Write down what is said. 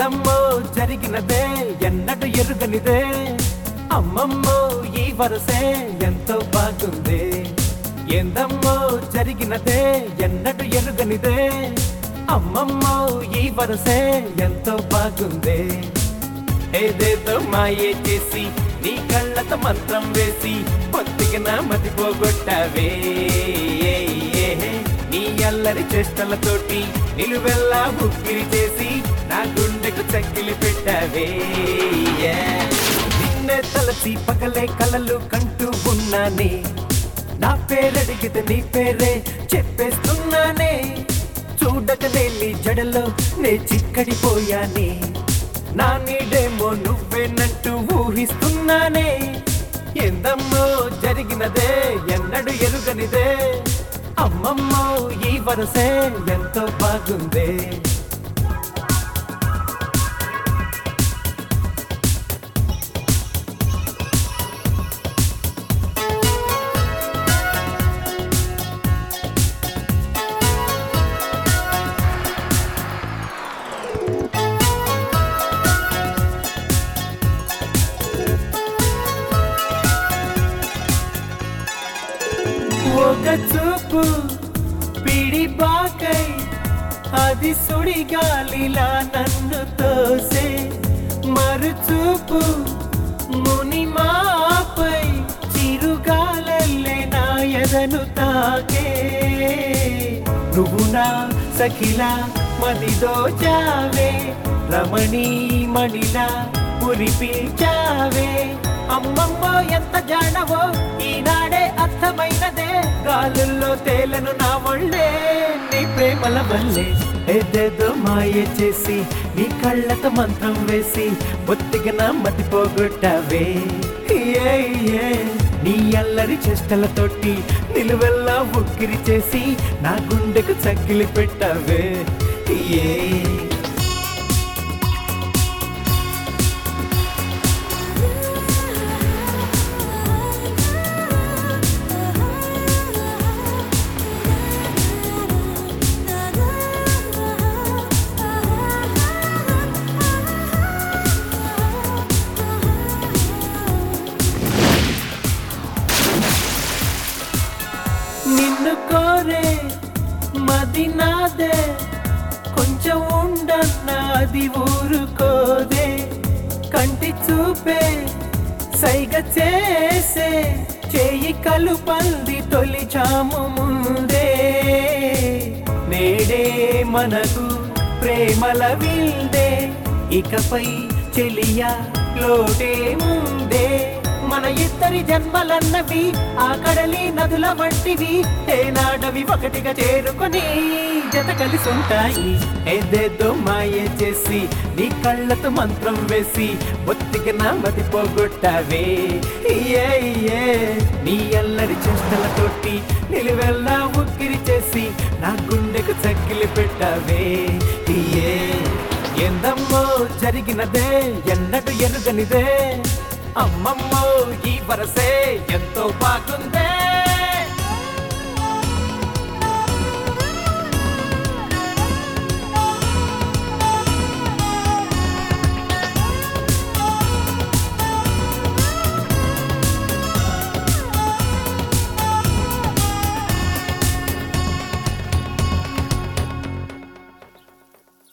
ఏందమ్మో జరిగినదే ఎన్నడు ఎరుగనిదే అమ్మమ్మో ఈ వరసే ఎంతో బాగుంది ఏందమ్మో జరిగినదే ఎన్నడు ఎరుగనిదే అమ్మమ్మో ఈ వరసే ఎంతో బాగుంది ఏదేదో మాయే చేసి నీ కళ్ళతో మంత్రం వేసి పొత్తిగా నా మతి పోగొట్టావే నీ అల్లరి చేష్టలతోటి నిలువెల్లా ఉక్కిరి చేసి నా గుండెకు చక్కిలి పెట్టావే నిన్నే తలచి పగలే కలలు కంటూ ఉన్నానే నా పేరడిగితే నీ పేరే చెప్పేస్తున్నానే చూడకనే నీ జడలో నే చిక్కడిపోయానే నా నీడేమో నువ్వేనంటూ ఊహిస్తున్నానే ఎందమ్మో జరిగినదే ఎన్నడు ఎరుగనిదే అమ్మమ్మో ఈ వరసే ఎంతో బాగుందే ఒక చూపు పిడి బాకై అది సుడిగాలిలా నన్ను తోసే మరు చూపు ముని మాపై చిరుగాలల్లే నా ఎదను తాకే నువ్వు నా సఖిలా మదిదో చావే రమణీ మణిలా మురిపించావే అమ్మమ్మో ఎంత జాడవో ఈనాడే అర్థమైనదే గాలుల్లో తేలను నా ఒళ్ళే నీ ప్రేమల వల్లే ఏదేదో మాయ చేసి నీ కళ్ళతో మంత్రం వేసి బొత్తిగా నా మతి పోగొట్టావే ఏ, ఏ, నీ అల్లరి చేష్టలతోటి నిలువెల్లా ఉక్కిరి చేసి నా గుండెకు చక్కిలి పెట్టావే ఏ నిన్ను కోరే మది నాదే కొంచెం ఉండన్నది ఊరుకోదే కంటి చూపే సైగ చేసే చేయి కలుపల్ది తొలి చాము ముందే నేడే మనకు ప్రేమల విల్దే ఇకపై చెలియా లోటే ముందే మన ఇద్దరి జన్మలన్నవి ఆ కడలి నదుల వంటివి ఏనాడవి ఒకటిగా చేరుకొని జత కలిసి ఉంటాయి ఏదేదో మాయ చేసి నీ కళ్ళతో మంత్రం వేసి బొత్తిగా నా మతి పోగొట్టావే ఏ, ఏ, నీ అల్లరి చేష్టలతోటి నిలువెల్లా ఉక్కిరి చేసి నా గుండెకు చక్కిలి పెట్టావే ఏ ఎందమ్మో జరిగినదే ఎన్నడు ఎరుగనిదే అమ్మమ్మో ఈ వరసే ఎంతో బాగుందే